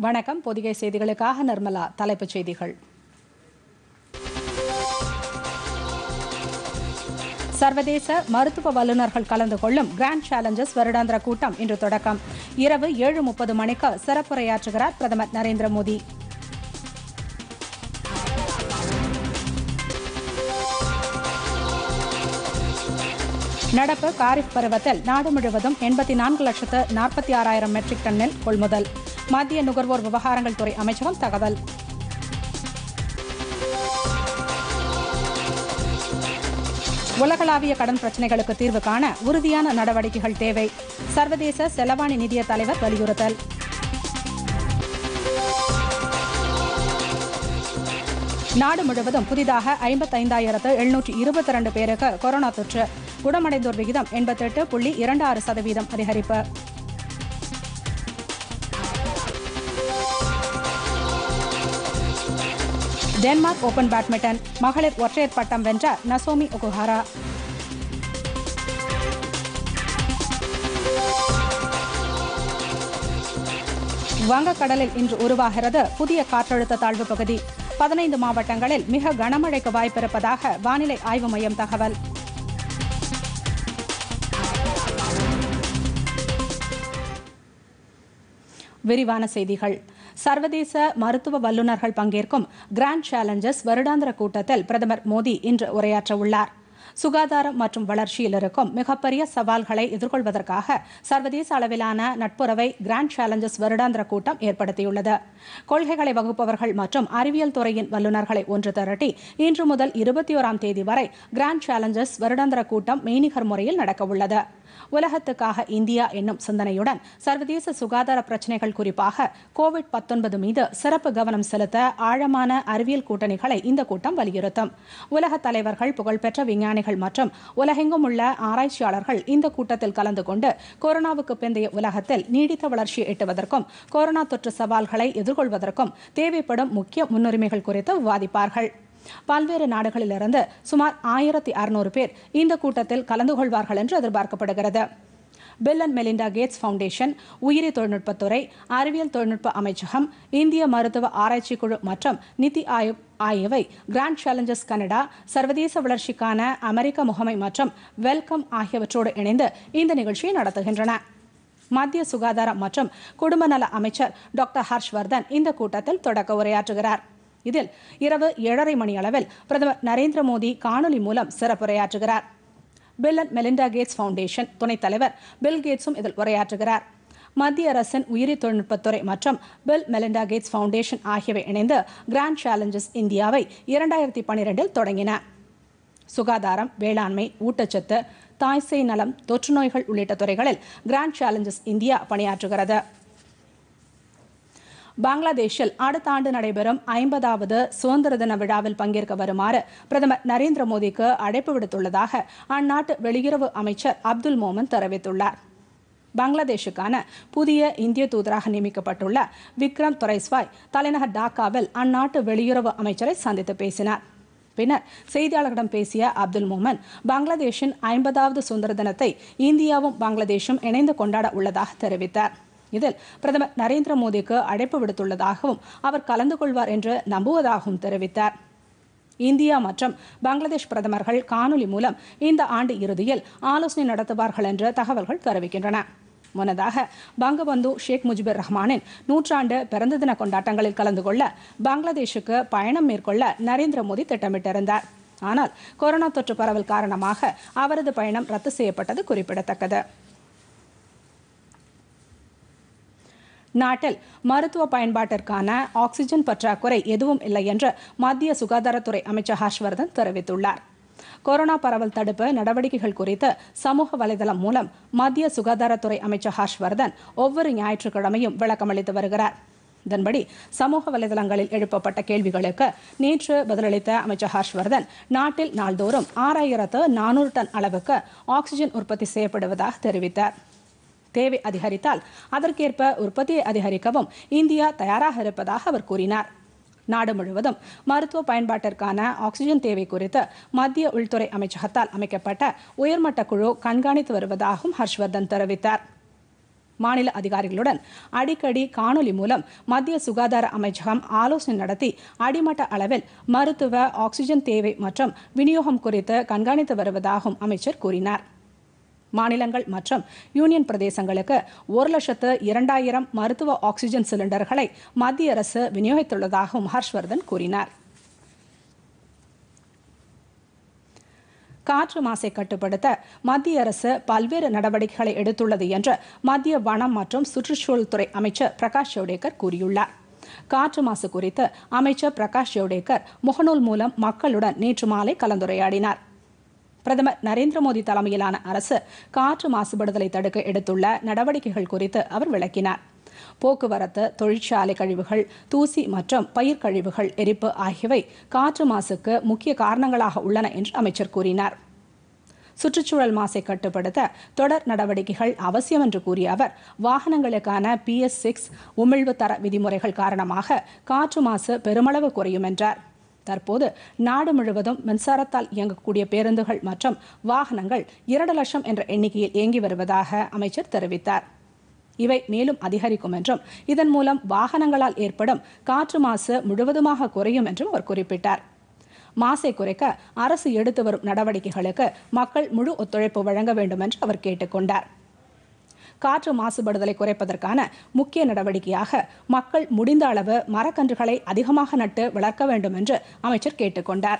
வணக்கம் பொதிகை செய்திகளுக்காக நிர்மலா தலைப்புச் செய்திகள் சர்வதேச மருத்துவ வல்லுநர்கள் கலந்து கொள்ளும் கிராண்ட் சேலஞ்சர்ஸ் வருடாந்திர கூட்டம் இன்று தொடக்கம் இரவு ஏழு முப்பது மணிக்கு சிறப்புரையாற்றுகிறார் பிரதமர் நரேந்திர மோடி நடப்பு காரிஃப் பருவத்தில் நாடு முழுவதும் எண்பத்தி நான்கு லட்சத்து நாற்பத்தி ஆறாயிரம் மெட்ரிக் டன் நெல் கொள்முதல் மத்திய நுகர்வோர் விவகாரங்கள் துறை அமைச்சகம் தகவல் உலகளாவிய கடன் பிரச்சினைகளுக்கு தீர்வு காண உறுதியான நடவடிக்கைகள் தேவை சர்வதேச செலவாணி நிதிய தலைவர் வலியுறுத்தல் நாடு முழுவதும் புதிதாக ஐம்பத்தைந்தாயிரத்து எழுநூற்றி இருபத்தி ரெண்டு பேருக்கு கொரோனா தொற்று குணமடைந்தோர் விகிதம் எண்பத்தெட்டு புள்ளி இரண்டு ஆறு சதவீதம் அதிகரிப்பு டென்மார்க் ஓபன் பேட்மிண்டன் மகளிர் ஒற்றையர் பட்டம் வென்ற நசோமி ஒகுஹாரா வங்கக்கடலில் இன்று உருவாகிறது புதிய காற்றழுத்த தாழ்வு பகுதி பதினைந்து மாவட்டங்களில் மிக கனமழைக்கு வாய்ப்பிருப்பதாக வானிலை ஆய்வு மையம் தகவல் விரிவான செய்திகள் சர்வதேச மருத்துவ வல்லுநர்கள் பங்கேற்கும் கிராண்ட் சேலஞ்சர்ஸ் வருடாந்திர கூட்டத்தில் பிரதமர் மோடி இன்று உரையாற்ற உள்ளார் சுகாதாரம் மற்றும் வளர்ச்சியில் இருக்கும் மிகப்பெரிய சவால்களை எதிர்கொள்வதற்காக சர்வதேச அளவிலான நட்புறவை கிராண்ட் சேலஞ்சர்ஸ் வருடாந்திர கூட்டம் ஏற்படுத்தியுள்ளது கொள்கைகளை வகுப்பவர்கள் மற்றும் அறிவியல் துறையின் வல்லுநர்களை ஒன்று திரட்டி இன்று முதல் இருபத்தி ஓராம் தேதி வரை கிராண்ட் சேலஞ்சர்ஸ் வருடாந்திர கூட்டம் மெய்நிகர் முறையில் நடக்கவுள்ளது உலகத்துக்காக இந்தியா என்னும் சிந்தனையுடன் சர்வதேச சுகாதார பிரச்சினைகள் குறிப்பாக கோவிட் பத்தொன்பது மீது சிறப்பு கவனம் செலுத்த ஆழமான அறிவியல் கூட்டணிகளை இந்த கூட்டம் வலியுறுத்தும் உலக தலைவர்கள் புகழ்பெற்ற விஞ்ஞானிகள் மற்றும் உலகெங்கும் உள்ள ஆராய்ச்சியாளர்கள் இந்த கூட்டத்தில் கலந்து கொண்டு கொரோனாவுக்கு பிந்தைய உலகத்தில் நீடித்த வளர்ச்சியை எட்டுவதற்கும் கொரோனா தொற்று சவால்களை எதிர்கொள்வதற்கும் தேவைப்படும் முக்கிய முன்னுரிமைகள் குறித்து விவாதிப்பார்கள் பல்வேறு நாடுகளிலிருந்து சுமார் ஆயிரத்தி அறுநூறு பேர் இந்த கூட்டத்தில் கலந்து கொள்வார்கள் என்று எதிர்பார்க்கப்படுகிறது Bill and Melinda Gates Foundation உயிரி தொழில்நுட்பத்துறை அறிவியல் தொழில்நுட்ப அமைச்சகம் இந்திய மருத்துவ ஆராய்ச்சி குழு மற்றும் நிதி ஆயோக் ஆகியவை கிராண்ட் சேலஞ்சர்ஸ் கனடா சர்வதேச வளர்ச்சிக்கான அமெரிக்க முகமை மற்றும் வெல்கம் ஆகியவற்றோடு இணைந்து இந்த நிகழ்ச்சியை நடத்துகின்றன மத்திய சுகாதாரம் மற்றும் குடும்ப நல அமைச்சர் டாக்டர் ஹர்ஷ்வர்தன் இந்த கூட்டத்தில் தொடக்க உரையாற்றுகிறார் இதில் இரவு ஏழரை மணி அளவில் பிரதமர் நரேந்திர மோடி காணொலி மூலம் சிறப்புரையாற்றுகிறார் Bill and Melinda Gates Foundation துணைத் தலைவர் பில் கேட்ஸும் இதில் உரையாற்றுகிறார் மத்திய அரசின் உயிரி தொழில்நுட்பத்துறை மற்றும் பில் மெலிண்டா கேட்ஸ் ஃபவுண்டேஷன் ஆகியவை இணைந்து கிராண்ட் சேலஞ்சஸ் இந்தியாவை இரண்டாயிரத்தி பனிரெண்டில் தொடங்கின சுகாதாரம் வேளாண்மை ஊட்டச்சத்து தாய்சேய் நலம் தொற்றுநோய்கள் உள்ளிட்ட துறைகளில் கிராண்ட் சேலஞ்சஸ் இந்தியா பணியாற்றுகிறது பங்களாதேஷில் அடுத்த ஆண்டு நடைபெறும் ஐம்பதாவது சுதந்திர தின விழாவில் பங்கேற்க வருமாறு பிரதமர் நரேந்திர மோடிக்கு அழைப்பு விடுத்துள்ளதாக அந்நாட்டு வெளியுறவு அமைச்சர் அப்துல் மோமன் தெரிவித்துள்ளார் பங்களாதேஷுக்கான புதிய இந்திய தூதராக நியமிக்கப்பட்டுள்ள விக்ரம் துரைஸ்வாய் தலைநகர் டாக்காவில் அந்நாட்டு வெளியுறவு அமைச்சரை சந்தித்து பேசினார் பின்னர் செய்தியாளர்களிடம் பேசிய அப்துல் மோமன் பங்களாதேஷின் ஐம்பதாவது சுதந்திர தினத்தை இந்தியாவும் பங்களாதேஷும் இணைந்து கொண்டாட உள்ளதாக தெரிவித்தார் இதில் பிரதமர் நரேந்திர மோடிக்கு அழைப்பு விடுத்துள்ளதாகவும் அவர் கலந்து கொள்வார் என்று நம்புவதாகவும் தெரிவித்தார் இந்தியா மற்றும் பங்களாதேஷ் பிரதமர்கள் காணொலி மூலம் இந்த ஆண்டு இறுதியில் ஆலோசனை நடத்துவார்கள் என்று தகவல்கள் தெரிவிக்கின்றன முன்னதாக பங்கபந்து ஷேக் முஜிபுர் ரஹ்மானின் நூற்றாண்டு பிறந்த தின கொண்டாட்டங்களில் கலந்து கொள்ள பங்களாதேஷுக்கு பயணம் மேற்கொள்ள நரேந்திர மோடி திட்டமிட்டிருந்தார் ஆனால் கொரோனா தொற்று பரவல் காரணமாக அவரது பயணம் ரத்து செய்யப்பட்டது குறிப்பிடத்தக்கது நாட்டில் மருத்துவ பயன்பாட்டிற்கான ஆக்ஸிஜன் பற்றாக்குறை எதுவும் இல்லை என்று மத்திய சுகாதாரத்துறை அமைச்சர் ஹர்ஷ்வர்தன் தெரிவித்துள்ளார் கொரோனா பரவல் தடுப்பு நடவடிக்கைகள் குறித்து சமூக வலைதளம் மூலம் மத்திய சுகாதாரத்துறை அமைச்சர் ஹர்ஷ்வர்தன் ஒவ்வொரு ஞாயிற்றுக்கிழமையும் விளக்கமளித்து வருகிறார் இதன்படி சமூக வலைதளங்களில் எழுப்பப்பட்ட கேள்விகளுக்கு நேற்று பதிலளித்த அமைச்சர் ஹர்ஷ்வர்தன் நாட்டில் நாள்தோறும் ஆறாயிரத்து நானூறு டன் அளவுக்கு ஆக்ஸிஜன் உற்பத்தி செய்யப்படுவதாக தெரிவித்தார் தேவை அதிகரித்தால் அதற்கேற்ப உற்பத்தியை அதிகரிக்கவும் இந்தியா தயாராக இருப்பதாக அவர் கூறினார் நாடு முழுவதும் மருத்துவ பயன்பாட்டிற்கான ஆக்ஸிஜன் தேவை குறித்து மத்திய உள்துறை அமைச்சகத்தால் அமைக்கப்பட்ட உயர்மட்ட குழு கண்காணித்து வருவதாகவும் ஹர்ஷ்வர்தன் தெரிவித்தார் மாநில அதிகாரிகளுடன் அடிக்கடி காணொலி மூலம் மத்திய சுகாதார அமைச்சகம் ஆலோசனை நடத்தி அடிமட்ட அளவில் மருத்துவ ஆக்ஸிஜன் தேவை மற்றும் விநியோகம் குறித்து கண்காணித்து வருவதாகவும் அமைச்சர் கூறினார் மாநிலங்கள் மற்றும் யூனியன் பிரதேசங்களுக்கு ஒரு லட்சத்து இரண்டாயிரம் மருத்துவ ஆக்ஸிஜன் சிலிண்டர்களை மத்திய அரசு விநியோகித்துள்ளதாகவும் ஹர்ஷ்வர்தன் கூறினார் காற்று மாசை கட்டுப்படுத்த மத்திய அரசு பல்வேறு நடவடிக்கைகளை எடுத்துள்ளது என்று மத்திய வனம் மற்றும் சுற்றுச்சூழல் துறை அமைச்சர் பிரகாஷ் ஜவடேகர் கூறியுள்ளார் காற்று மாசு குறித்து அமைச்சர் பிரகாஷ் ஜவடேகர் முகநூல் மூலம் மக்களுடன் நேற்று மாலை கலந்துரையாடினார் பிரதமர் நரேந்திர மோடி தலைமையிலான அரசு காற்று மாசுபடுதலை தடுக்க எடுத்துள்ள நடவடிக்கைகள் குறித்து அவர் விளக்கினார் போக்குவரத்து தொழிற்சாலை கழிவுகள் தூசி மற்றும் பயிர் கழிவுகள் எரிப்பு ஆகியவை காற்று மாசுக்கு முக்கிய காரணங்களாக உள்ளன என்று அமைச்சர் கூறினார் சுற்றுச்சூழல் மாசை கட்டுப்படுத்த தொடர் நடவடிக்கைகள் அவசியம் என்று கூறிய அவர் வாகனங்களுக்கான பி எஸ் சிக்ஸ் உமிழ்வு தர விதிமுறைகள் காரணமாக காற்று மாசு பெருமளவு குறையும் என்றார் தற்போது நாடு முழுவதும் மின்சாரத்தால் இயங்கக்கூடிய பேருந்துகள் மற்றும் வாகனங்கள் இரண்டு லட்சம் என்ற எண்ணிக்கையில் இயங்கி வருவதாக அமைச்சர் தெரிவித்தார் இவை மேலும் அதிகரிக்கும் என்றும் இதன் மூலம் வாகனங்களால் ஏற்படும் காற்று மாசு முழுவதுமாக குறையும் என்றும் அவர் குறிப்பிட்டார் மாசை குறைக்க அரசு எடுத்து வரும் நடவடிக்கைகளுக்கு மக்கள் முழு ஒத்துழைப்பு வழங்க வேண்டும் என்று அவர் கேட்டுக்கொண்டார் காற்று மாசுபடுதலை குறைப்பதற்கான முக்கிய நடவடிக்கையாக மக்கள் முடிந்த அளவு மரக்கன்றுகளை அதிகமாக நட்டு வளர்க்க வேண்டும் என்று அமைச்சர் கேட்டுக்கொண்டார்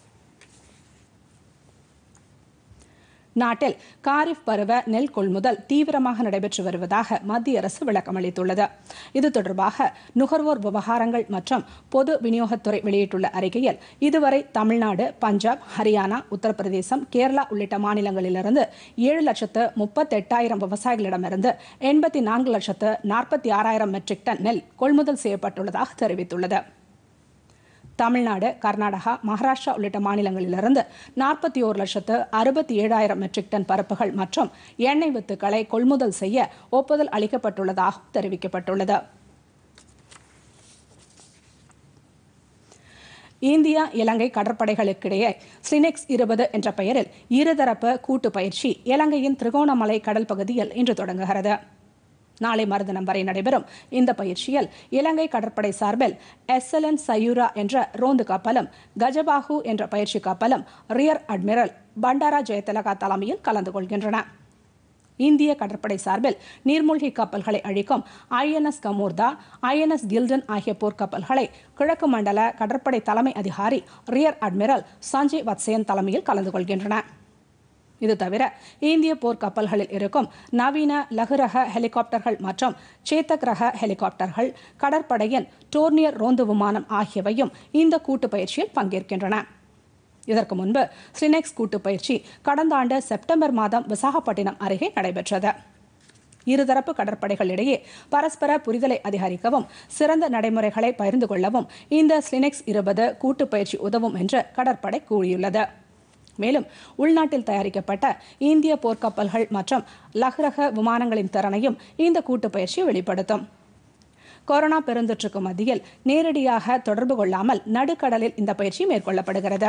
நாட்டில் காரிஃப் பருவ நெல் கொள்முதல் தீவிரமாக நடைபெற்று வருவதாக மத்திய அரசு விளக்கமளித்துள்ளது இது தொடர்பாக நுகர்வோர் விவகாரங்கள் மற்றும் பொது விநியோகத்துறை வெளியிட்டுள்ள அறிக்கையில் இதுவரை தமிழ்நாடு பஞ்சாப் ஹரியானா உத்தரப்பிரதேசம் கேரளா உள்ளிட்ட மாநிலங்களிலிருந்து ஏழு லட்சத்து முப்பத்தெட்டாயிரம் விவசாயிகளிடமிருந்து எண்பத்தி நான்கு லட்சத்து நாற்பத்தி ஆறாயிரம் மெட்ரிக் டன் நெல் கொள்முதல் செய்யப்பட்டுள்ளதாக தெரிவித்துள்ளது தமிழ்நாடு கர்நாடகா மகாராஷ்டிரா உள்ளிட்ட மாநிலங்களிலிருந்து நாற்பத்தி ஓரு லட்சத்து அறுபத்தி ஏழாயிரம் மெட்ரிக் டன் பருப்புகள் மற்றும் எண்ணெய் வித்துக்களை கொள்முதல் செய்ய ஒப்புதல் அளிக்கப்பட்டுள்ளதாக தெரிவிக்கப்பட்டுள்ளது இந்தியா இலங்கை கடற்படைகளுக்கிடையே ஸ்லினெக்ஸ் இருபது என்ற பெயரில் இருதரப்பு கூட்டு பயிற்சி இலங்கையின் திருகோணமலை கடல் பகுதியில் இன்று தொடங்குகிறது நாளை மறுதினம் வரை நடைபெறும் இந்த பயிற்சியில் இலங்கை கடற்படை சார்பில் எஸ்எல்என் சயூரா என்ற ரோந்து கப்பலும் கஜபாகு என்ற பயிற்சி கப்பலும் ரியர் அட்மிரல் பண்டாரா ஜெயதிலகா தலைமையில் கலந்து கொள்கின்றன இந்திய கடற்படை சார்பில் நீர்மூழ்கி கப்பல்களை அழிக்கும் ஐஎன்எஸ் கமூர்தா ஐஎன்எஸ் கில்டன் ஆகிய போர்க்கப்பல்களை கிழக்கு மண்டல கடற்படை தலைமை அதிகாரி ரியர் அட்மிரல் சஞ்சய் வத்சயன் தலைமையில் கலந்து கொள்கின்றன இது தவிர இந்திய போர்க்கப்பல்களில் இருக்கும் நவீன லகு ரக ஹெலிகாப்டர்கள் மற்றும் சேத்தக் ரக ஹெலிகாப்டர்கள் கடற்படையின் டோர்னியர் ரோந்து விமானம் ஆகியவையும் இந்த கூட்டு பயிற்சியில் பங்கேற்கின்றன இதற்கு முன்பு ஸ்லினெக்ஸ் கூட்டு பயிற்சி கடந்த ஆண்டு செப்டம்பர் மாதம் விசாகப்பட்டினம் அருகே நடைபெற்றது இருதரப்பு கடற்படைகளிடையே பரஸ்பர புரிதலை அதிகரிக்கவும் சிறந்த நடைமுறைகளை பகிர்ந்து கொள்ளவும் இந்த ஸ்லினெக்ஸ் இருபது கூட்டு பயிற்சி உதவும் என்று கடற்படை கூறியுள்ளது மேலும் உள்நாட்டில் தயாரிக்கப்பட்ட இந்திய போர்க்கப்பல்கள் மற்றும் லகுரக விமானங்களின் திறனையும் இந்த கூட்டு பயிற்சி வெளிப்படுத்தும் கொரோனா பெருந்தொற்றுக்கு மத்தியில் நேரடியாக தொடர்பு கொள்ளாமல் நடுக்கடலில் இந்த பயிற்சி மேற்கொள்ளப்படுகிறது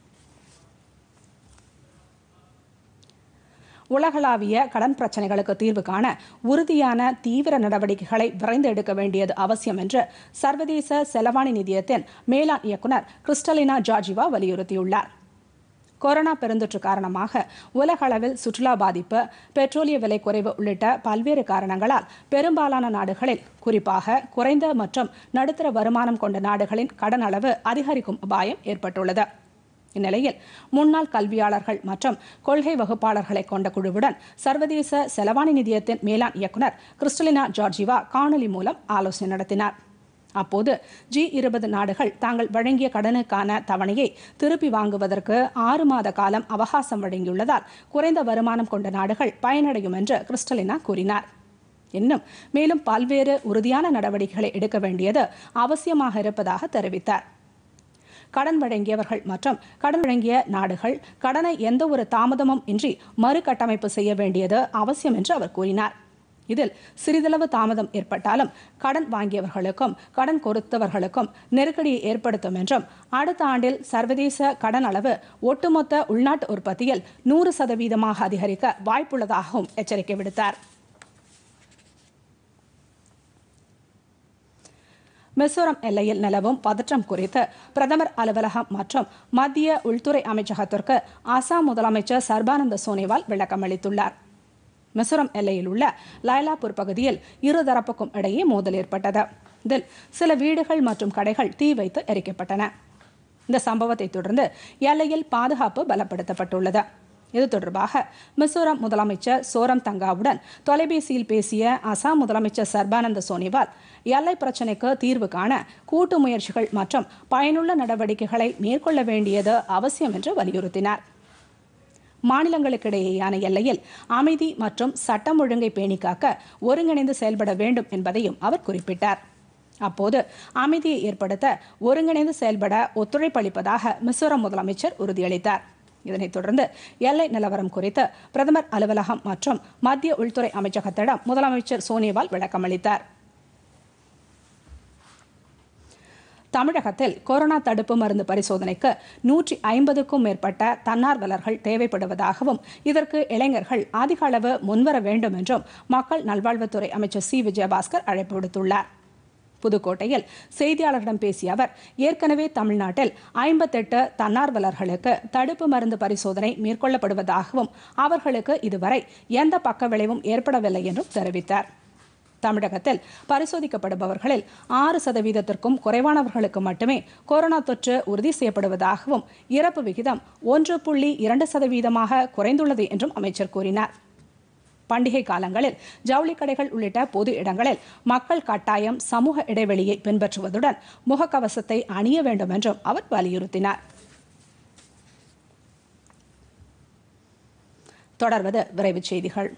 உலகளாவிய கடன் பிரச்சனைகளுக்கு தீர்வு காண உறுதியான தீவிர நடவடிக்கைகளை விரைந்து எடுக்க வேண்டியது அவசியம் என்று சர்வதேச செலவாணி நிதியத்தின் மேலாண் இயக்குநர் கிறிஸ்டலினா ஜார்ஜிவா வலியுறுத்தியுள்ளார் கொரோனா பெருந்தொற்று காரணமாக உலக அளவில் சுற்றுலா பாதிப்பு பெட்ரோலிய விலை குறைவு உள்ளிட்ட பல்வேறு காரணங்களால் பெரும்பாலான நாடுகளில் குறிப்பாக குறைந்த மற்றும் நடுத்தர வருமானம் கொண்ட நாடுகளின் கடன் அளவு அதிகரிக்கும் அபாயம் ஏற்பட்டுள்ளது இந்நிலையில் முன்னாள் கல்வியாளர்கள் மற்றும் கொள்கை வகுப்பாளர்களை கொண்ட குழுவுடன் சர்வதேச செலவாணி நிதியத்தின் மேலாண் இயக்குநர் கிறிஸ்டலினா ஜார்ஜிவா காணொலி மூலம் ஆலோசனை நடத்தினார் அப்போது ஜி இருபது நாடுகள் தாங்கள் வழங்கிய கடனுக்கான தவணையை திருப்பி வாங்குவதற்கு ஆறு மாத காலம் அவகாசம் வழங்கியுள்ளதால் குறைந்த வருமானம் கொண்ட நாடுகள் பயனடையும் என்று கிறிஸ்டலினா கூறினார் இன்னும் மேலும் பல்வேறு உறுதியான நடவடிக்கைகளை எடுக்க வேண்டியது அவசியமாக இருப்பதாக தெரிவித்தார் கடன் வழங்கியவர்கள் மற்றும் கடன் வழங்கிய நாடுகள் கடனை எந்த ஒரு தாமதமும் இன்றி மறுகட்டமைப்பு செய்ய வேண்டியது அவசியம் என்று அவர் கூறினார் இதில் சிறிதளவு தாமதம் ஏற்பட்டாலும் கடன் வாங்கியவர்களுக்கும் கடன் கொடுத்தவர்களுக்கும் நெருக்கடியை ஏற்படுத்தும் என்றும் அடுத்த ஆண்டில் சர்வதேச கடன் அளவு ஒட்டுமொத்த உள்நாட்டு உற்பத்தியில் நூறு சதவீதமாக அதிகரிக்க வாய்ப்புள்ளதாகவும் எச்சரிக்கை விடுத்தார் மிசோரம் எல்லையில் நிலவும் பதற்றம் குறித்து பிரதமர் அலுவலகம் மற்றும் மத்திய உள்துறை அமைச்சகத்திற்கு அசாம் முதலமைச்சர் சர்பானந்த சோனோவால் விளக்கம் அளித்துள்ளார் மிசோரம் எல்லையில் உள்ள லைலாப்பூர் பகுதியில் இருதரப்புக்கும் இடையே மோதல் ஏற்பட்டது இதில் சில வீடுகள் மற்றும் கடைகள் தீ வைத்து எரிக்கப்பட்டன இந்த சம்பவத்தை தொடர்ந்து எல்லையில் பாதுகாப்பு பலப்படுத்தப்பட்டுள்ளது இது தொடர்பாக மிசோரம் முதலமைச்சர் சோரம் தங்காவுடன் தொலைபேசியில் பேசிய அசாம் முதலமைச்சர் சர்பானந்த சோனோவால் எல்லை பிரச்சினைக்கு தீர்வு காண கூட்டு முயற்சிகள் மற்றும் பயனுள்ள நடவடிக்கைகளை மேற்கொள்ள வேண்டியது அவசியம் என்று வலியுறுத்தினார் மாநிலங்களுக்கிடையேயான எல்லையில் அமைதி மற்றும் சட்டம் ஒழுங்கை பேணி காக்க ஒருங்கிணைந்து செயல்பட வேண்டும் என்பதையும் அவர் குறிப்பிட்டார் அப்போது அமைதியை ஏற்படுத்த ஒருங்கிணைந்து செயல்பட ஒத்துழைப்பளிப்பதாக மிசோரம் முதலமைச்சர் உறுதியளித்தார் இதனைத் தொடர்ந்து எல்லை நிலவரம் குறித்து பிரதமர் அலுவலகம் மற்றும் மத்திய உள்துறை அமைச்சகத்திடம் முதலமைச்சர் சோனோவால் விளக்கம் அளித்தார் தமிழகத்தில் கொரோனா தடுப்பு மருந்து பரிசோதனைக்கு நூற்றி ஐம்பதுக்கும் மேற்பட்ட தன்னார்வலர்கள் தேவைப்படுவதாகவும் இதற்கு இளைஞர்கள் அதிக அளவு முன்வர வேண்டும் என்றும் மக்கள் நல்வாழ்வுத்துறை அமைச்சர் சி விஜயபாஸ்கர் அழைப்பு விடுத்துள்ளார் புதுக்கோட்டையில் செய்தியாளர்களிடம் பேசிய அவர் ஏற்கனவே தமிழ்நாட்டில் ஐம்பத்தெட்டு தன்னார்வலர்களுக்கு தடுப்பு மருந்து பரிசோதனை மேற்கொள்ளப்படுவதாகவும் அவர்களுக்கு இதுவரை எந்த பக்க விளைவும் ஏற்படவில்லை என்றும் தெரிவித்தார் தமிழகத்தில் பரிசோதிக்கப்படுபவர்களில் ஆறு சதவீதத்திற்கும் குறைவானவர்களுக்கு மட்டுமே கொரோனா தொற்று உறுதி செய்யப்படுவதாகவும் இறப்பு விகிதம் ஒன்று புள்ளி இரண்டு சதவீதமாக குறைந்துள்ளது என்றும் அமைச்சர் கூறினார் பண்டிகை காலங்களில் ஜவுளி கடைகள் உள்ளிட்ட பொது இடங்களில் மக்கள் கட்டாயம் சமூக இடைவெளியை பின்பற்றுவதுடன் முகக்கவசத்தை அணிய வேண்டும் என்றும் அவர் வலியுறுத்தினார் தொடர்வது விரைவுச் செய்திகள்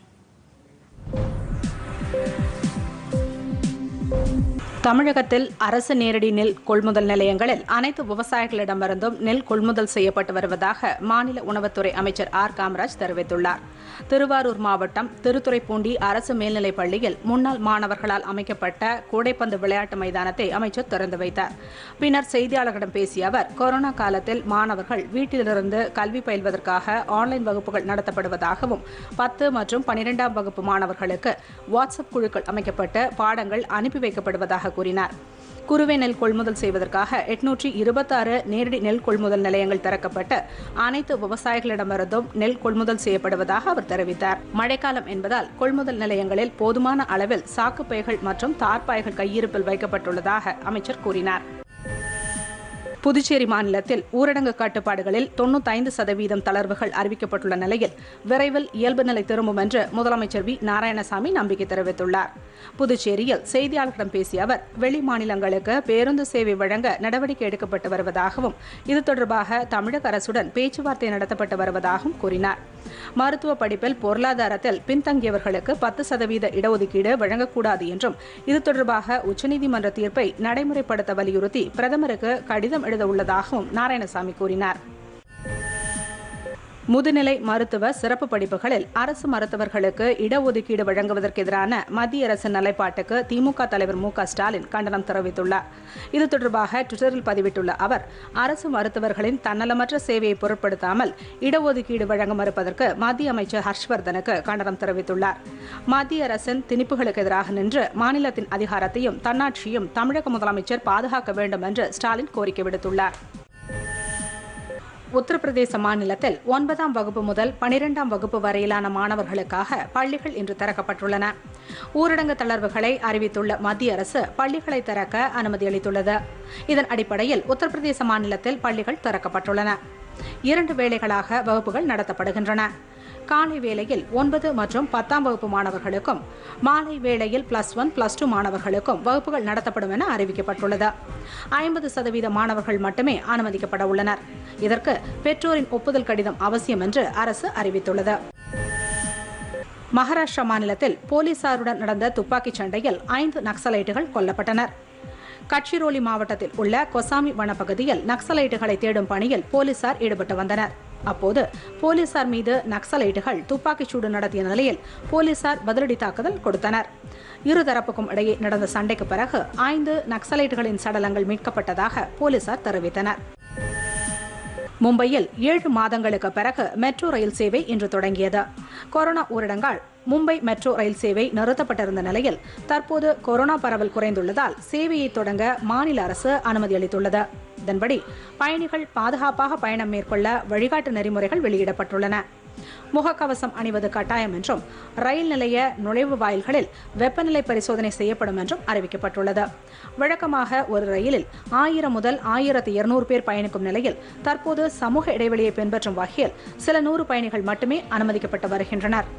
தமிழகத்தில் அரசு நேரடி நெல் கொள்முதல் நிலையங்களில் அனைத்து விவசாயிகளிடமிருந்தும் நெல் கொள்முதல் செய்யப்பட்டு வருவதாக மாநில உணவுத்துறை அமைச்சர் ஆர் காமராஜ் தெரிவித்துள்ளார் திருவாரூர் மாவட்டம் திருத்துறைப்பூண்டி அரசு மேல்நிலைப் பள்ளியில் முன்னாள் மாணவர்களால் அமைக்கப்பட்ட கூடைப்பந்து விளையாட்டு மைதானத்தை அமைச்சர் திறந்து வைத்தார் பின்னர் செய்தியாளர்களிடம் பேசிய அவர் கொரோனா காலத்தில் மாணவர்கள் வீட்டிலிருந்து கல்வி பயில்வதற்காக ஆன்லைன் வகுப்புகள் நடத்தப்படுவதாகவும் பத்து மற்றும் பனிரெண்டாம் வகுப்பு மாணவர்களுக்கு வாட்ஸ்அப் குழுக்கள் அமைக்கப்பட்டு பாடங்கள் அனுப்பி வைக்கப்படுவதாக கூறினார் குறுவை நெல் கொள்முதல் செய்வதற்காக எட்நூற்றி இருபத்தாறு நேரடி நெல் கொள்முதல் நிலையங்கள் திறக்கப்பட்டு அனைத்து விவசாயிகளிடமிருந்தும் நெல் கொள்முதல் செய்யப்படுவதாக அவர் தெரிவித்தார் மழைக்காலம் என்பதால் கொள்முதல் நிலையங்களில் போதுமான அளவில் சாக்குப்பைகள் மற்றும் தார்பாய்கள் கையிருப்பில் வைக்கப்பட்டுள்ளதாக அமைச்சர் கூறினார் புதுச்சேரி மாநிலத்தில் ஊரடங்கு கட்டுப்பாடுகளில் தொண்ணூத்தைந்து சதவீதம் தளர்வுகள் அறிவிக்கப்பட்டுள்ள நிலையில் விரைவில் இயல்பு நிலை திரும்பும் என்று முதலமைச்சர் வி நாராயணசாமி நம்பிக்கை தெரிவித்துள்ளார் புதுச்சேரியில் செய்தியாளர்களிடம் பேசிய அவர் வெளி மாநிலங்களுக்கு பேருந்து சேவை வழங்க நடவடிக்கை எடுக்கப்பட்டு வருவதாகவும் இது தொடர்பாக தமிழக அரசுடன் பேச்சுவார்த்தை நடத்தப்பட்டு வருவதாகவும் கூறினார் மருத்துவ படிப்பில் பொருளாதாரத்தில் பின்தங்கியவர்களுக்கு பத்து சதவீத இடஒதுக்கீடு வழங்கக்கூடாது என்றும் இது தொடர்பாக உச்சநீதிமன்ற தீர்ப்பை நடைமுறைப்படுத்த வலியுறுத்தி பிரதமருக்கு கடிதம் எழுத உள்ளதாகவும் நாராயணசாமி கூறினார் முதுநிலை மருத்துவ சிறப்பு படிப்புகளில் அரசு மருத்துவர்களுக்கு இடஒதுக்கீடு வழங்குவதற்கு எதிரான மத்திய அரசின் நிலைப்பாட்டுக்கு திமுக தலைவர் மு க ஸ்டாலின் கண்டனம் தெரிவித்துள்ளார் இது தொடர்பாக டுவிட்டரில் பதிவிட்டுள்ள அவர் அரசு மருத்துவர்களின் தன்னலமற்ற சேவையை பொருட்படுத்தாமல் இடஒதுக்கீடு வழங்க மறுப்பதற்கு மத்திய அமைச்சர் ஹர்ஷ்வர்தனுக்கு கண்டனம் தெரிவித்துள்ளார் மத்திய அரசின் திணிப்புகளுக்கு எதிராக நின்று மாநிலத்தின் அதிகாரத்தையும் தன்னாட்சியும் தமிழக முதலமைச்சர் பாதுகாக்க வேண்டும் என்று ஸ்டாலின் கோரிக்கை விடுத்துள்ளார் உத்தரப்பிரதேச மாநிலத்தில் ஒன்பதாம் வகுப்பு முதல் பனிரெண்டாம் வகுப்பு வரையிலான மாணவர்களுக்காக பள்ளிகள் இன்று திறக்கப்பட்டுள்ளன ஊரடங்கு தளர்வுகளை அறிவித்துள்ள மத்திய அரசு பள்ளிகளை திறக்க அனுமதி அளித்துள்ளது இதன் அடிப்படையில் உத்தரப்பிரதேச மாநிலத்தில் பள்ளிகள் திறக்கப்பட்டுள்ளன இரண்டு வேளைகளாக வகுப்புகள் நடத்தப்படுகின்றன காலை வேளையில் ஒன்பது மற்றும் பத்தாம் வகுப்பு மாணவர்களுக்கும் மாலை வேளையில் பிளஸ் ஒன் பிளஸ் டூ மாணவர்களுக்கும் வகுப்புகள் நடத்தப்படும் என அறிவிக்கப்பட்டுள்ளது ஐம்பது சதவீத மாணவர்கள் மட்டுமே அனுமதிக்கப்பட உள்ளனர் இதற்கு பெற்றோரின் ஒப்புதல் கடிதம் அவசியம் என்று அரசு அறிவித்துள்ளது மகாராஷ்டிரா மாநிலத்தில் போலீசாருடன் நடந்த துப்பாக்கிச் சண்டையில் ஐந்து நக்சலைட்டுகள் கொல்லப்பட்டனர் கட்சிரோலி மாவட்டத்தில் உள்ள கொசாமி வனப்பகுதியில் நக்சலைட்டுகளை தேடும் பணியில் போலீசார் ஈடுபட்டு வந்தனர் அப்போது போலீசார் மீது நக்சலைட்டுகள் துப்பாக்கிச்சூடு நடத்திய நிலையில் போலீசார் பதிலடி தாக்குதல் கொடுத்தனர் இருதரப்புக்கும் இடையே நடந்த சண்டைக்கு பிறகு ஐந்து நக்சலைட்டுகளின் சடலங்கள் மீட்கப்பட்டதாக போலீசார் தெரிவித்தனர் மும்பையில் ஏழு மாதங்களுக்கு பிறகு மெட்ரோ ரயில் சேவை இன்று தொடங்கியது கொரோனா ஊரடங்கால் மும்பை மெட்ரோ ரயில் சேவை நிறுத்தப்பட்டிருந்த நிலையில் தற்போது கொரோனா பரவல் குறைந்துள்ளதால் சேவையை தொடங்க மாநில அரசு அனுமதி அளித்துள்ளது இதன்படி பயணிகள் பாதுகாப்பாக பயணம் மேற்கொள்ள வழிகாட்டு நெறிமுறைகள் வெளியிடப்பட்டுள்ளன முகக்கவசம் அணிவது கட்டாயம் என்றும் ரயில் நிலைய நுழைவு வாயில்களில் வெப்பநிலை பரிசோதனை செய்யப்படும் என்றும் அறிவிக்கப்பட்டுள்ளது வழக்கமாக ஒரு ரயிலில் ஆயிரம் முதல் ஆயிரத்து இருநூறு பேர் பயணிக்கும் நிலையில் தற்போது சமூக இடைவெளியை பின்பற்றும் வகையில் சில நூறு பயணிகள் மட்டுமே அனுமதிக்கப்பட்டு வருகின்றனர்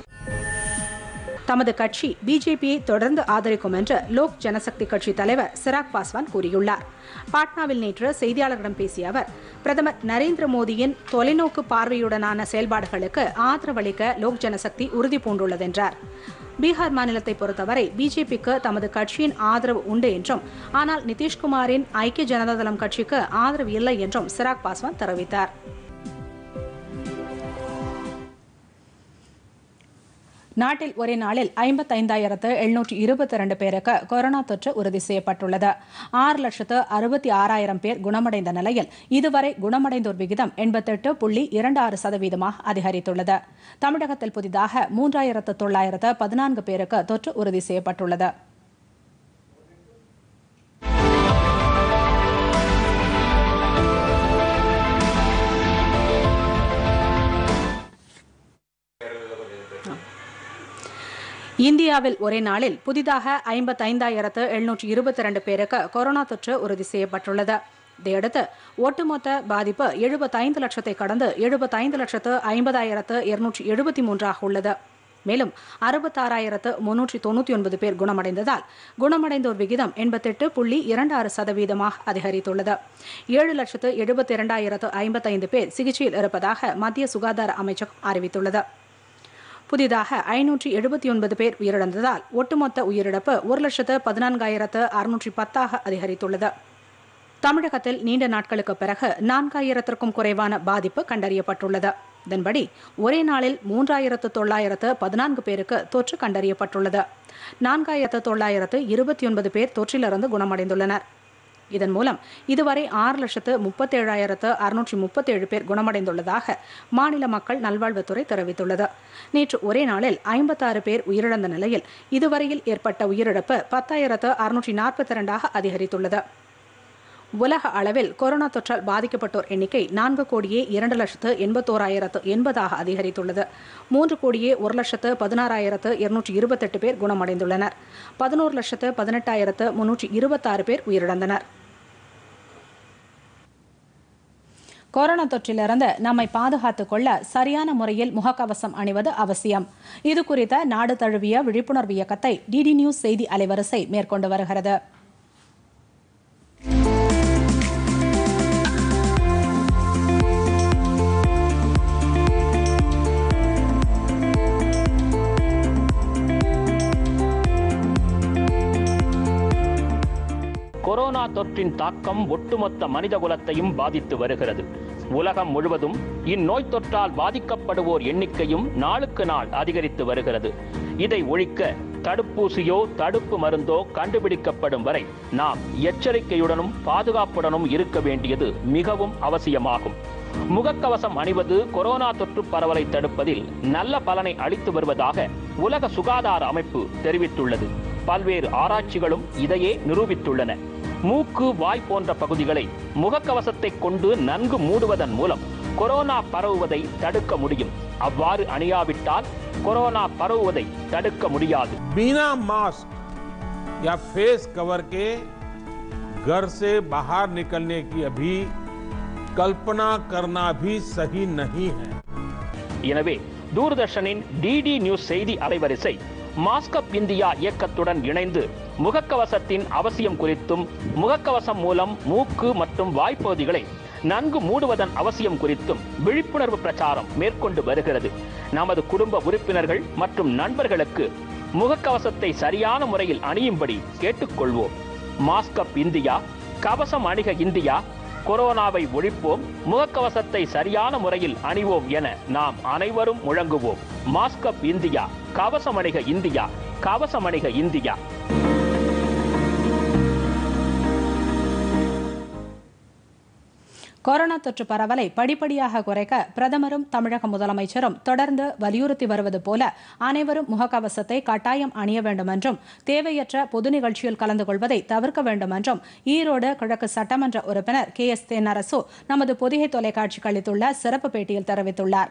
தமது கட்சி பிஜேபியை தொடர்ந்து ஆதரிக்கும் என்று லோக் ஜனசக்தி கட்சி தலைவர் சிராக் பாஸ்வான் கூறியுள்ளார் பாட்னாவில் நேற்று செய்தியாளர்களிடம் பேசிய அவர் பிரதமர் நரேந்திர மோடியின் தொலைநோக்கு பார்வையுடனான செயல்பாடுகளுக்கு ஆதரவளிக்க லோக் ஜனசக்தி உறுதி பூண்டுள்ளது என்றார் பீகார் மாநிலத்தை பொறுத்தவரை பிஜேபிக்கு தமது கட்சியின் ஆதரவு உண்டு என்றும் ஆனால் நிதிஷ்குமாரின் ஐக்கிய ஜனதாதளம் கட்சிக்கு ஆதரவு இல்லை என்றும் சிராக் பாஸ்வான் தெரிவித்தார் நாட்டில் ஒரே நாளில் ஐம்பத்தைந்தாயிரத்து எழுநூற்று இருபத்தி இரண்டு பேருக்கு கொரோனா தொற்று உறுதி செய்யப்பட்டுள்ளது ஆறு லட்சத்து அறுபத்தி ஆறாயிரம் பேர் குணமடைந்த நிலையில் இதுவரை குணமடைந்தோர் விகிதம் எண்பத்தெட்டு புள்ளி இரண்டு ஆறு சதவீதமாக அதிகரித்துள்ளது தமிழகத்தில் புதிதாக மூன்றாயிரத்து தொள்ளாயிரத்து பதினான்கு பேருக்கு தொற்று உறுதி செய்யப்பட்டுள்ளது இந்தியாவில் ஒரே நாளில் புதிதாக ஐம்பத்தைந்தாயிரத்து எழுநூற்று இருபத்தி இரண்டு பேருக்கு கொரோனா தொற்று உறுதி செய்யப்பட்டுள்ளது இதையடுத்து ஒட்டுமொத்த பாதிப்பு எழுபத்தைந்து லட்சத்தை கடந்து எழுபத்தைந்து லட்சத்து ஐம்பதாயிரத்து இருநூற்றி எழுபத்தி மூன்றாக உள்ளது மேலும் அறுபத்தாறாயிரத்து முன்னூற்றி தொண்ணூற்றி ஒன்பது பேர் குணமடைந்ததால் குணமடைந்தோர் விகிதம் எண்பத்தெட்டு புள்ளி இரண்டு ஆறு சதவீதமாக அதிகரித்துள்ளது ஏழு லட்சத்து எழுபத்தி இரண்டாயிரத்து ஐம்பத்தைந்து பேர் சிகிச்சையில் இருப்பதாக மத்திய சுகாதார அமைச்சகம் அறிவித்துள்ளது புதிதாக ஐநூற்றி எழுபத்தி ஒன்பது பேர் உயிரிழந்ததால் ஒட்டுமொத்த உயிரிழப்பு ஒரு லட்சத்து பதினான்காயிரத்து அறுநூற்றி பத்தாக அதிகரித்துள்ளது தமிழகத்தில் நீண்ட நாட்களுக்கு பிறகு நான்காயிரத்திற்கும் குறைவான பாதிப்பு கண்டறியப்பட்டுள்ளது இதன்படி ஒரே நாளில் மூன்றாயிரத்து தொள்ளாயிரத்து பதினான்கு பேருக்கு தொற்று கண்டறியப்பட்டுள்ளது நான்காயிரத்து தொள்ளாயிரத்து இருபத்தி ஒன்பது பேர் தொற்றிலிருந்து குணமடைந்துள்ளனர் இதன் மூலம் இதுவரை ஆறு லட்சத்து முப்பத்தேழாயிரத்து அறுநூற்றி முப்பத்தேழு பேர் குணமடைந்துள்ளதாக மாநில மக்கள் நல்வாழ்வுத்துறை தெரிவித்துள்ளது நேற்று ஒரே நாளில் ஐம்பத்தாறு பேர் உயிரிழந்த நிலையில் இதுவரையில் ஏற்பட்ட உயிரிழப்பு பத்தாயிரத்து அறுநூற்றி நாற்பத்தி இரண்டாக அதிகரித்துள்ளது உலக அளவில் கொரோனா தொற்றால் பாதிக்கப்பட்டோர் எண்ணிக்கை நான்கு கோடியே இரண்டு லட்சத்து எண்பத்தோராயிரத்து எண்பதாக அதிகரித்துள்ளது மூன்று கோடியே ஒரு லட்சத்து பதினாறாயிரத்து இருநூற்றி இருபத்தெட்டு பேர் குணமடைந்துள்ளனர் பதினோரு லட்சத்து பதினெட்டாயிரத்து முன்னூற்றி இருபத்தாறு பேர் உயிரிழந்தனர் கொரோனா தொற்றிலிருந்து நம்மை பாதுகாத்துக் கொள்ள சரியான முறையில் முகக்கவசம் அணிவது அவசியம் இது குறித்த நாடு தழுவிய விழிப்புணர்வு இயக்கத்தை டிடி நியூஸ் செய்தி அலைவரிசை மேற்கொண்டு வருகிறது கொரோனா தொற்றின் தாக்கம் ஒட்டுமொத்த மனித குலத்தையும் பாதித்து வருகிறது உலகம் முழுவதும் இந்நோய் தொற்றால் பாதிக்கப்படுவோர் எண்ணிக்கையும் நாளுக்கு நாள் அதிகரித்து வருகிறது இதை ஒழிக்க தடுப்பூசியோ தடுப்பு மருந்தோ கண்டுபிடிக்கப்படும் வரை நாம் எச்சரிக்கையுடனும் பாதுகாப்புடனும் இருக்க வேண்டியது மிகவும் அவசியமாகும் முகக்கவசம் அணிவது கொரோனா தொற்று பரவலை தடுப்பதில் நல்ல பலனை அளித்து வருவதாக உலக சுகாதார அமைப்பு தெரிவித்துள்ளது பல்வேறு ஆராய்ச்சிகளும் இதையே நிரூபித்துள்ளன மூக்கு வாய் போன்ற பகுதிகளை முகக்கவசத்தை கொண்டு நன்கு மூடுவதன் மூலம் கொரோனா பரவுவதை தடுக்க முடியும் அவ்வாறு அணியாவிட்டால் கொரோனா பரவுவதை தடுக்க முடியாது बिना मास्क या फेस कवर के घर से बाहर निकलने की अभी कल्पना करना भी सही नहीं है எனவே தூர்தர்ஷனின் டிடி நியூஸ் செய்தி அலைவரிசை மாஸ்கப் இந்தியா இயக்கத்துடன் இணைந்து முகக்கவசத்தின் அவசியம் குறித்தும் முகக்கவசம் மூலம் மூக்கு மற்றும் வாய்ப்பகுதிகளை நன்கு மூடுவதன் அவசியம் குறித்தும் விழிப்புணர்வு பிரச்சாரம் மேற்கொண்டு வருகிறது நமது குடும்ப உறுப்பினர்கள் மற்றும் நண்பர்களுக்கு முகக்கவசத்தை சரியான முறையில் அணியும்படி கேட்டுக்கொள்வோம் மாஸ்கப் இந்தியா கவசம் அணிக இந்தியா கொரோனாவை ஒழிப்போம் முகக்கவசத்தை சரியான முறையில் அணிவோம் என நாம் அனைவரும் முழங்குவோம் மாஸ்கப் இந்தியா கவசம் அணிக இந்தியா கவசம் அணிக இந்தியா கொரோனா தொற்று பரவலை படிப்படியாக குறைக்க பிரதமரும் தமிழக முதலமைச்சரும் தொடர்ந்து வலியுறுத்தி வருவது போல அனைவரும் முகக்கவசத்தை கட்டாயம் அணிய வேண்டும் என்றும் தேவையற்ற பொது நிகழ்ச்சியில் கலந்து கொள்வதை தவிர்க்க வேண்டும் என்றும் ஈரோடு கிழக்கு சட்டமன்ற உறுப்பினர் கே எஸ் தென்னரசு நமது பொதிகை தொலைக்காட்சிக்கு அளித்துள்ள சிறப்பு பேட்டியில் தெரிவித்துள்ளார்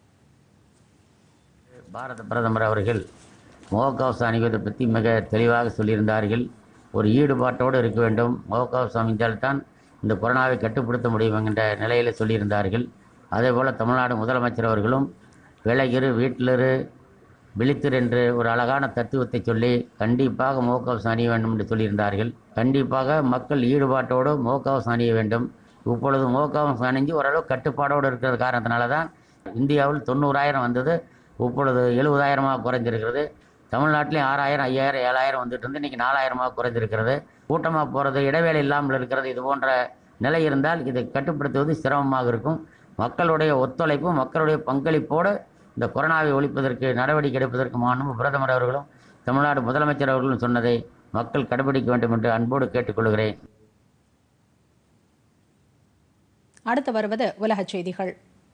பாரத பிரதமர் அவர்கள் முகக்கவசம் அணிவதை பற்றி மிக தெளிவாக சொல்லியிருந்தார்கள் ஒரு ஈடுபாட்டோடு இருக்க வேண்டும் முகக்கவசம் அணிந்தால்தான் இந்த கொரோனாவை கட்டுப்படுத்த முடியும் என்கின்ற நிலையில் சொல்லியிருந்தார்கள் அதே போல் தமிழ்நாடு முதலமைச்சர் அவர்களும் விலகிரு வீட்டிலிரு விழித்திரு என்று ஒரு அழகான தத்துவத்தை சொல்லி கண்டிப்பாக முகக்கவசம் அணிய வேண்டும் என்று சொல்லியிருந்தார்கள் கண்டிப்பாக மக்கள் ஈடுபாட்டோடு முகக்கவசம் அணிய வேண்டும் இப்பொழுது முகக்கவசம் அணிஞ்சு ஓரளவு கட்டுப்பாடோடு இருக்கிற காரணத்தினால தான் இந்தியாவில் தொண்ணூறாயிரம் வந்தது இப்பொழுது எழுபதாயிரமாக குறைஞ்சிருக்கிறது தமிழ்நாட்டிலையும் ஆறாயிரம் ஐயாயிரம் ஏழாயிரம் வந்துட்டு இருந்து இன்றைக்கி நாலாயிரமாக குறைஞ்சிருக்கிறது கூட்டமாக போகிறது இடைவேளை இல்லாமல் இருக்கிறது இது போன்ற நிலை இருந்தால் இதை கட்டுப்படுத்துவது சிரமமாக இருக்கும் மக்களுடைய ஒத்துழைப்பும் மக்களுடைய பங்களிப்போடு இந்த கொரோனாவை ஒழிப்பதற்கு நடவடிக்கை எடுப்பதற்கு மாண்பு பிரதமர் அவர்களும் தமிழ்நாடு முதலமைச்சர் அவர்களும் சொன்னதை மக்கள் கடைபிடிக்க வேண்டும் என்று அன்போடு கேட்டுக்கொள்கிறேன் அடுத்து வருவது உலகச் செய்திகள்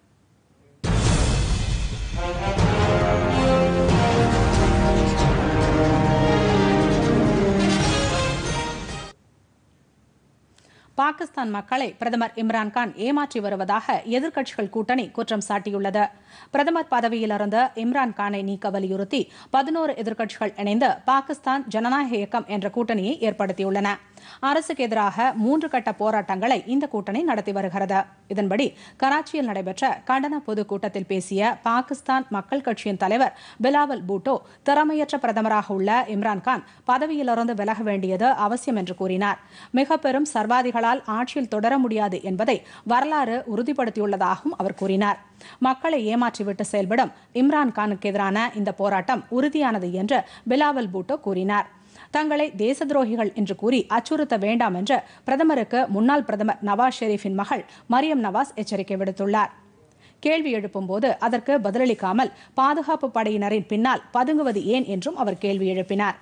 பாகிஸ்தான் மக்களை பிரதமர் இம்ரான்கான் ஏமாற்றி வருவதாக எதிர்க்கட்சிகள் கூட்டணி குற்றம் சாட்டியுள்ளது பிரதமர் பதவியிலிருந்து இம்ரான்கானை நீக்க வலியுறுத்தி பதினோரு எதிர்க்கட்சிகள் இணைந்து பாகிஸ்தான் ஜனநாயக இயக்கம் என்ற கூட்டணியை ஏற்படுத்தியுள்ளன அரசுக்கு எதிராக மூன்று கட்ட போராட்டங்களை இந்த கூட்டணி நடத்தி வருகிறது இதன்படி கராச்சியில் நடைபெற்ற கண்டன பொதுக்கூட்டத்தில் பேசிய பாகிஸ்தான் மக்கள் கட்சியின் தலைவர் பிலாவல் பூட்டோ திறமையற்ற பிரதமராக உள்ள இம்ரான்கான் பதவியிலிருந்து விலக வேண்டியது அவசியம் என்று கூறினார் மிக பெரும் சர்வாதிகளால் ஆட்சியில் தொடர முடியாது என்பதை வரலாறு உறுதிப்படுத்தியுள்ளதாகவும் அவர் கூறினார் மக்களை ஏமாற்றிவிட்டு செயல்படும் இம்ரான்கானுக்கு எதிரான இந்த போராட்டம் உறுதியானது என்று பிலாவல் பூட்டோ கூறினார் தங்களை தேச துரோகிகள் என்று கூறி அச்சுறுத்த வேண்டாம் என்று பிரதமருக்கு முன்னாள் பிரதமர் நவாஸ் ஷெரீஃபின் மகள் மரியம் நவாஸ் எச்சரிக்கை விடுத்துள்ளார் கேள்வி எழுப்பும்போது அதற்கு பதிலளிக்காமல் பாதுகாப்பு படையினரின் பின்னால் பதுங்குவது ஏன் என்றும் அவர் கேள்வி எழுப்பினார்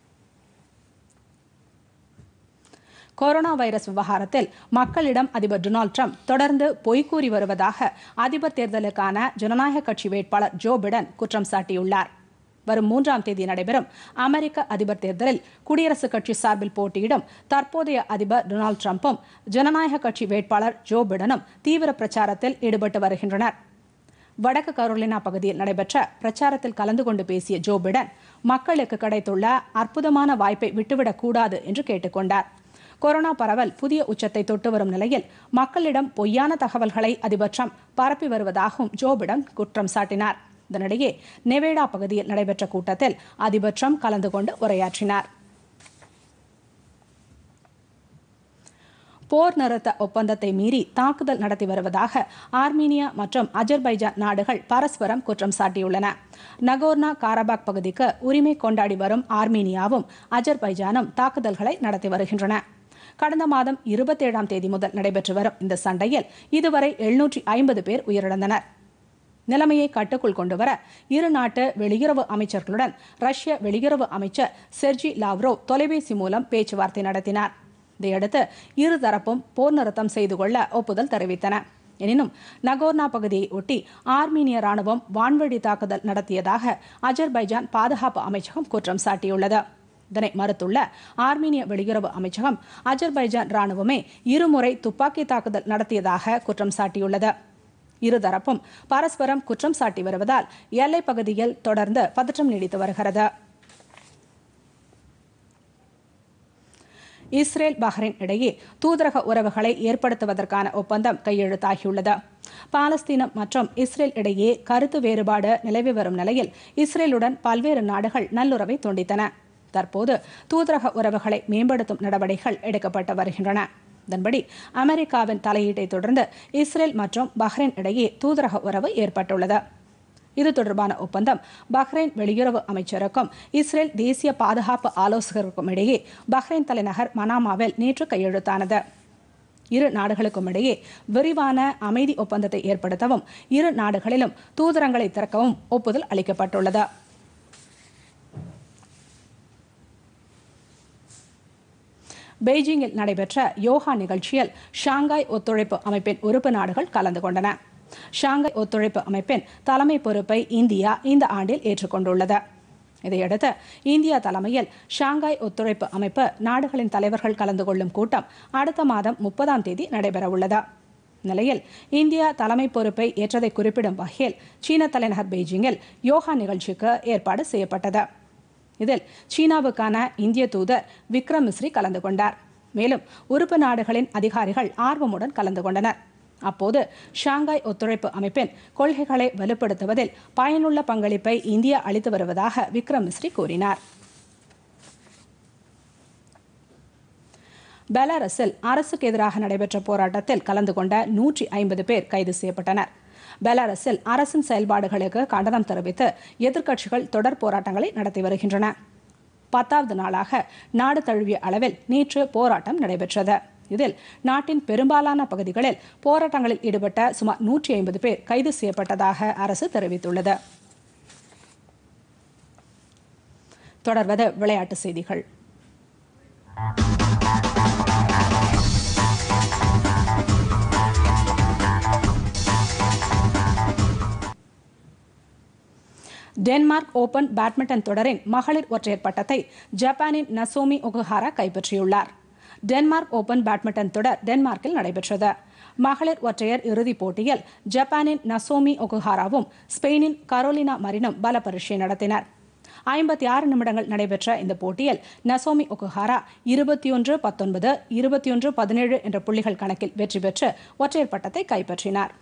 கொரோனா வைரஸ் விவகாரத்தில் மக்களிடம் அதிபர் டொனால்டு ட்ரம்ப் தொடர்ந்து பொய் கூறி வருவதாக அதிபர் தேர்தலுக்கான ஜனநாயக கட்சி வேட்பாளர் ஜோ பிடன் குற்றம் சாட்டியுள்ளார் வரும் மூன்றாம் தேதி நடைபெறும் அமெரிக்க அதிபர் தேர்தலில் குடியரசுக் கட்சி சார்பில் போட்டியிடும் தற்போதைய அதிபர் டொனால்டு ட்ரம்ப்பும் ஜனநாயக கட்சி வேட்பாளர் ஜோ பிடனும் தீவிர பிரச்சாரத்தில் ஈடுபட்டு வருகின்றனர் வடக்கு கரோலினா பகுதியில் நடைபெற்ற பிரச்சாரத்தில் கலந்து கொண்டு பேசிய ஜோ பிடன் மக்களுக்கு கிடைத்துள்ள அற்புதமான வாய்ப்பை விட்டுவிடக் கூடாது என்று கேட்டுக்கொண்டார் கொரோனா பரவல் புதிய உச்சத்தை தொட்டு வரும் நிலையில் மக்களிடம் பொய்யான தகவல்களை அதிபர் ட்ரம்ப் பரப்பி வருவதாகவும் ஜோ பிடன் குற்றம் சாட்டினார் இதனிடையே நெவேடா பகுதியில் நடைபெற்ற கூட்டத்தில் அதிபர் ட்ரம்ப் கலந்து கொண்டு உரையாற்றினார் போர் நிறுத்த ஒப்பந்தத்தை மீறி தாக்குதல் நடத்தி வருவதாக ஆர்மீனியா மற்றும் அஜர்பைஜான் நாடுகள் பரஸ்பரம் குற்றம் சாட்டியுள்ளன நகோர்னா காரபாக் பகுதிக்கு உரிமை கொண்டாடி வரும் ஆர்மீனியாவும் அஜர்பைஜானும் தாக்குதல்களை நடத்தி வருகின்றன கடந்த மாதம் இருபத்தேழாம் தேதி முதல் நடைபெற்று வரும் இந்த சண்டையில் இதுவரை எழுநூற்றி ஐம்பது பேர் உயிரிழந்தனர் நிலைமையை கட்டுக்குள் கொண்டுவர இரு நாட்டு வெளியுறவு அமைச்சர்களுடன் ரஷ்ய வெளியுறவு அமைச்சர் செர்ஜி லாவ்ரோ தொலைபேசி மூலம் பேச்சுவார்த்தை நடத்தினார் இதையடுத்து இருதரப்பும் போர் நிறுத்தம் செய்து கொள்ள ஒப்புதல் தெரிவித்தன எனினும் நகோர்னா பகுதியை ஒட்டி ஆர்மீனிய ராணுவம் வான்வழி தாக்குதல் நடத்தியதாக அஜர்பைஜான் பாதுகாப்பு அமைச்சகம் குற்றம் சாட்டியுள்ளது இதனை மறுத்துள்ள ஆர்மீனிய வெளியுறவு அமைச்சகம் அஜர்பைஜான் ராணுவமே இருமுறை துப்பாக்கி தாக்குதல் நடத்தியதாக குற்றம் சாட்டியுள்ளது இருதரப்பும் பரஸ்பரம் குற்றம் சாட்டி வருவதால் எல்லைப் பகுதியில் தொடர்ந்து பதற்றம் நீடித்து வருகிறது இஸ்ரேல் பஹ்ரைன் இடையே தூதரக உறவுகளை ஏற்படுத்துவதற்கான ஒப்பந்தம் கையெழுத்தாகியுள்ளது பாலஸ்தீனம் மற்றும் இஸ்ரேல் இடையே கருத்து வேறுபாடு நிலவி வரும் நிலையில் இஸ்ரேலுடன் பல்வேறு நாடுகள் நல்லுறவை துண்டித்தன தற்போது தூதரக உறவுகளை மேம்படுத்தும் நடவடிக்கைகள் எடுக்கப்பட்டு வருகின்றன இதன்படி அமெரிக்காவின் தலையீட்டை தொடர்ந்து இஸ்ரேல் மற்றும் பஹ்ரைன் இடையே தூதரக உறவு ஏற்பட்டுள்ளது இது தொடர்பான ஒப்பந்தம் பஹ்ரைன் வெளியுறவு அமைச்சருக்கும் இஸ்ரேல் தேசிய பாதுகாப்பு ஆலோசகருக்கும் இடையே பஹ்ரைன் தலைநகர் மனாமாவில் நேற்று கையெழுத்தானது இரு நாடுகளுக்கும் இடையே விரிவான அமைதி ஒப்பந்தத்தை ஏற்படுத்தவும் இரு நாடுகளிலும் தூதரங்களை திறக்கவும் ஒப்புதல் அளிக்கப்பட்டுள்ளது பெய்ஜிங்கில் நடைபெற்ற யோகா நிகழ்ச்சியில் ஷாங்காய் ஒத்துழைப்பு அமைப்பின் உறுப்பு நாடுகள் கலந்து கொண்டன ஷாங்காய் ஒத்துழைப்பு அமைப்பின் தலைமை பொறுப்பை இந்தியா இந்த ஆண்டில் ஏற்றுக்கொண்டுள்ளது இதையடுத்து இந்தியா தலைமையில் ஷாங்காய் ஒத்துழைப்பு அமைப்பு நாடுகளின் தலைவர்கள் கலந்து கொள்ளும் கூட்டம் அடுத்த மாதம் முப்பதாம் தேதி நடைபெறவுள்ளது நிலையில் இந்தியா தலைமை பொறுப்பை ஏற்றதை குறிப்பிடும் வகையில் சீன தலைநகர் பெய்ஜிங்கில் யோகா நிகழ்ச்சிக்கு ஏற்பாடு செய்யப்பட்டது இதில் சீனாவுக்கான இந்திய தூதர் விக்ரம் மிஸ்ரி கலந்து கொண்டார் மேலும் உறுப்பு நாடுகளின் அதிகாரிகள் ஆர்வமுடன் கலந்து கொண்டனர் அப்போது ஷாங்காய் ஒத்துழைப்பு அமைப்பின் கொள்கைகளை வலுப்படுத்துவதில் பயனுள்ள பங்களிப்பை இந்தியா அளித்து வருவதாக விக்ரம் மிஸ்ரி கூறினார் பெலாரஸில் அரசுக்கு எதிராக நடைபெற்ற போராட்டத்தில் கலந்து கொண்ட நூற்றி ஐம்பது பேர் கைது செய்யப்பட்டனர் பெலாரஸில் அரசின் செயல்பாடுகளுக்கு கண்டனம் தெரிவித்து எதிர்க்கட்சிகள் தொடர் போராட்டங்களை நடத்தி வருகின்றன பத்தாவது நாளாக நாடு தழுவிய அளவில் நேற்று போராட்டம் நடைபெற்றது இதில் நாட்டின் பெரும்பாலான பகுதிகளில் போராட்டங்களில் ஈடுபட்ட சுமார் நூற்றி ஐம்பது பேர் கைது செய்யப்பட்டதாக அரசு தெரிவித்துள்ளது தொடர்வது விளையாட்டுச் செய்திகள் டென்மார்க் ஓபன் பேட்மிண்டன் தொடரின் மகளிர் ஒற்றையர் பட்டத்தை ஜப்பானின் நசோமி ஒகுஹாரா கைப்பற்றியுள்ளார் டென்மார்க் ஓபன் பேட்மிண்டன் தொடர் டென்மார்க்கில் நடைபெற்றது மகளிர் ஒற்றையர் இறுதிப் போட்டியில் ஜப்பானின் நசோமி ஒகுஹாராவும் ஸ்பெயினின் கரோலினா மரினும் பல பரீட்சை நடத்தினர் ஐம்பத்தி ஆறு நிமிடங்கள் நடைபெற்ற இந்த போட்டியில் நசோமி ஒகுஹாரா இருபத்தி ஒன்று பத்தொன்பது இருபத்தி ஒன்று பதினேழு என்ற புள்ளிகள் கணக்கில் வெற்றி பெற்று ஒற்றையர் பட்டத்தை கைப்பற்றினார்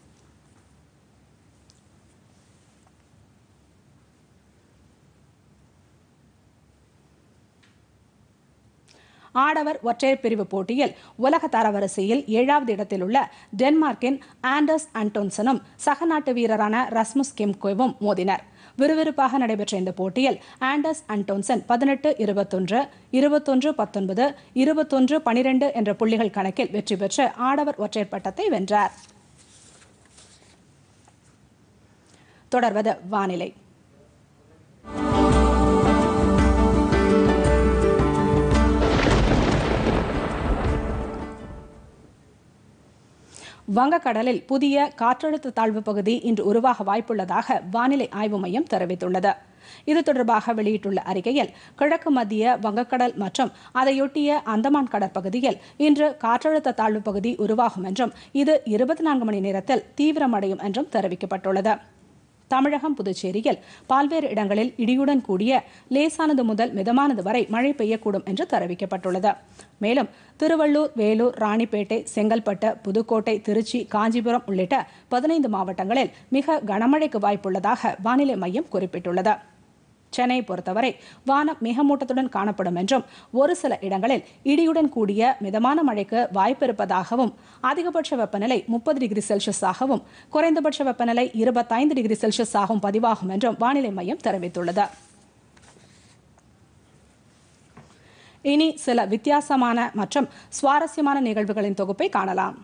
ஆடவர் ஒற்றையர் பிரிவு போட்டியில் உலக தரவரிசையில் ஏழாவது இடத்தில் உள்ள டென்மார்க்கின் ஆண்டர்ஸ் அண்டோன்சனும் சக நாட்டு வீரரான ரஸ்முஸ் கெம்கோவும் மோதினர் விறுவிறுப்பாக நடைபெற்ற இந்த போட்டியில் ஆண்டர்ஸ் அண்டோன்சன் பதினெட்டு இருபத்தொன்று இருபத்தொன்று பத்தொன்பது இருபத்தொன்று பனிரெண்டு என்ற புள்ளிகள் கணக்கில் வெற்றி பெற்று ஆடவர் ஒற்றையர் பட்டத்தை வென்றார் தொடர்வது வானிலை வங்கக்கடலில் புதிய காற்றழுத்த தாழ்வு பகுதி இன்று உருவாக வாய்ப்புள்ளதாக வானிலை ஆய்வு மையம் தெரிவித்துள்ளது இது தொடர்பாக வெளியிட்டுள்ள அறிக்கையில் கிழக்கு மத்திய வங்கக்கடல் மற்றும் அதையொட்டிய அந்தமான் கடற்பகுதியில் இன்று காற்றழுத்த தாழ்வு பகுதி உருவாகும் என்றும் இது இருபத்தி நான்கு மணி நேரத்தில் தீவிரமடையும் என்றும் தெரிவிக்கப்பட்டுள்ளது தமிழகம் புதுச்சேரியில் பல்வேறு இடங்களில் இடியுடன் கூடிய லேசானது முதல் மிதமானது வரை மழை பெய்யக்கூடும் என்று தெரிவிக்கப்பட்டுள்ளது மேலும் திருவள்ளூர் வேலூர் ராணிப்பேட்டை செங்கல்பட்டு புதுக்கோட்டை திருச்சி காஞ்சிபுரம் உள்ளிட்ட பதினைந்து மாவட்டங்களில் மிக கனமழைக்கு வாய்ப்புள்ளதாக வானிலை மையம் குறிப்பிட்டுள்ளது சென்னையை பொறுத்தவரை வானம் மேகமூட்டத்துடன் காணப்படும் என்றும் ஒரு சில இடங்களில் இடியுடன் கூடிய மிதமான மழைக்கு வாய்ப்பு இருப்பதாகவும் அதிகபட்ச வெப்பநிலை முப்பது டிகிரி செல்சியஸாகவும் குறைந்தபட்ச வெப்பநிலை இருபத்தைந்து டிகிரி செல்சியஸாகவும் பதிவாகும் என்றும் வானிலை மையம் தெரிவித்துள்ளது இனி சில வித்தியாசமான மற்றும் சுவாரஸ்யமான நிகழ்வுகளின் தொகுப்பை காணலாம்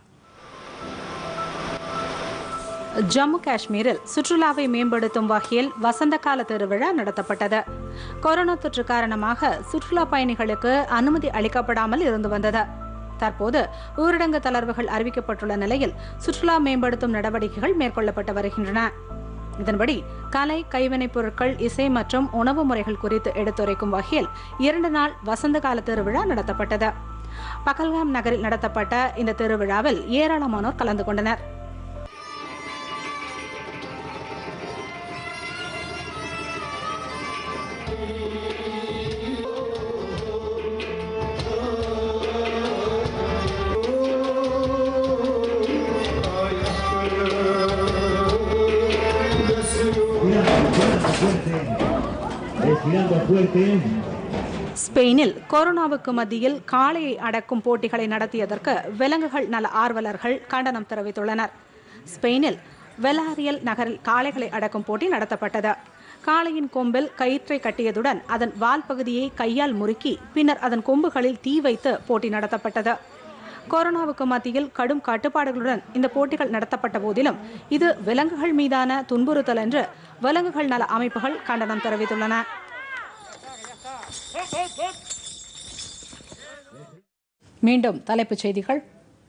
ஜம்மு காஷ்மீரில் சுற்றுலாவை மேம்படுத்தும் வகையில் வசந்த கால திருவிழா நடத்தப்பட்டது கொரோனா தொற்று காரணமாக சுற்றுலா பயணிகளுக்கு அனுமதி அளிக்கப்படாமல் இருந்து வந்தது தற்போது ஊரடங்கு தளர்வுகள் அறிவிக்கப்பட்டுள்ள நிலையில் சுற்றுலா மேம்படுத்தும் நடவடிக்கைகள் மேற்கொள்ளப்பட்டு வருகின்றன இதன்படி கலை கைவினைப் பொருட்கள் இசை மற்றும் உணவு முறைகள் குறித்து எடுத்துரைக்கும் வகையில் இரண்டு நாள் வசந்த கால திருவிழா நடத்தப்பட்டது பகல்காம் நகரில் நடத்தப்பட்ட இந்த திருவிழாவில் ஏராளமானோர் கலந்து கொண்டனர் Respirando fuerte. ஸ்பெயினில் கொரோனாவுக்கு மத்தியில் காளையை அடக்கும் போட்டிகளை நடத்தியதற்கு விலங்குகள் நல ஆர்வலர்கள் கண்டனம் தெரிவித்துள்ளனர் ஸ்பெயினில் வெலாரியல் நகரில் காளைகளை அடக்கும் போட்டி நடத்தப்பட்டது காளையின் கொம்பில் கயிற்றை கட்டியதுடன் அதன் வால் பகுதியை கையால் முறுக்கி பின்னர் அதன் கொம்புகளில் தீ வைத்து போட்டி நடத்தப்பட்டது கொரோனாவுக்கு மத்தியில் கடும் கட்டுப்பாடுகளுடன் இந்த போட்டிகள் நடத்தப்பட்ட போதிலும் இது விலங்குகள் மீதான துன்புறுத்தல் என்று விலங்குகள் நல அமைப்புகள் கண்டனம் தெரிவித்துள்ளன மீண்டும் தலைப்புச் செய்திகள்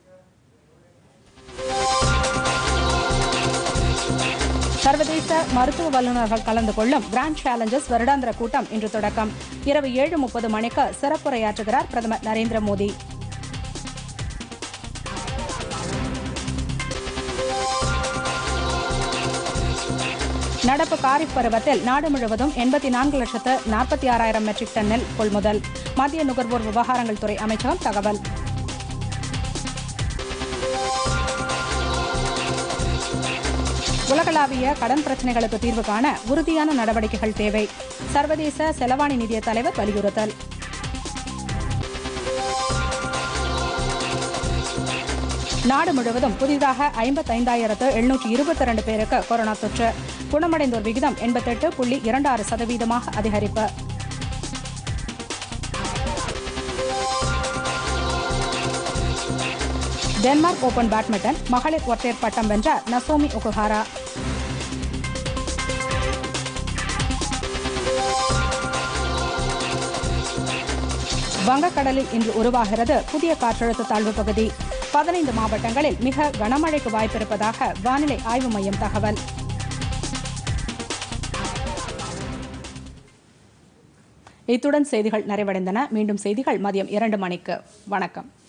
சர்வதேச மருத்துவ வல்லுநர்கள் கலந்து கொள்ளும் கிராண்ட் சேலஞ்சர்ஸ் வருடாந்திர கூட்டம் இன்று தொடக்கம் இரவு ஏழு முப்பது மணிக்கு சிறப்புரையாற்றுகிறார் பிரதமர் நரேந்திர மோடி நடப்பு காரிஃப் பருவத்தில் நாடு முழுவதும் எண்பத்தி நான்கு லட்சத்து நாற்பத்தி ஆறாயிரம் மெட்ரிக் டன் நெல் கொள்முதல் மத்திய நுகர்வோர் விவகாரங்கள் துறை அமைச்சகம் தகவல் உலகளாவிய கடன் பிரச்சினைகளுக்கு தீர்வு காண உறுதியான நடவடிக்கைகள் தேவை சர்வதேச செலவாணி நிதிய தலைவர் வலியுறுத்தல் நாடு முழுவதும் புதிதாக ஐம்பத்தைந்தாயிரத்து எழுநூற்று இருபத்தி இரண்டு பேருக்கு கொரோனா தொற்று குணமடைந்தோர் விகிதம் எண்பத்தெட்டு புள்ளி இரண்டு ஆறு சதவீதமாக அதிகரிப்பு டென்மார்க் ஓபன் பேட்மிண்டன் மகளிர் ஒற்றையர் பட்டம் வென்ற நசோமி ஒகுஹாரா வங்கக்கடலில் இன்று உருவாகிறது புதிய காற்றழுத்த தாழ்வு பகுதி பதினைந்து மாவட்டங்களில் மிக கனமழைக்கு வாய்ப்பிருப்பதாக வானிலை ஆய்வு மையம் தகவல் இத்துடன் செய்திகள் நிறைவடைந்தன மீண்டும் செய்திகள் மதியம் இரண்டு மணிக்கு வணக்கம்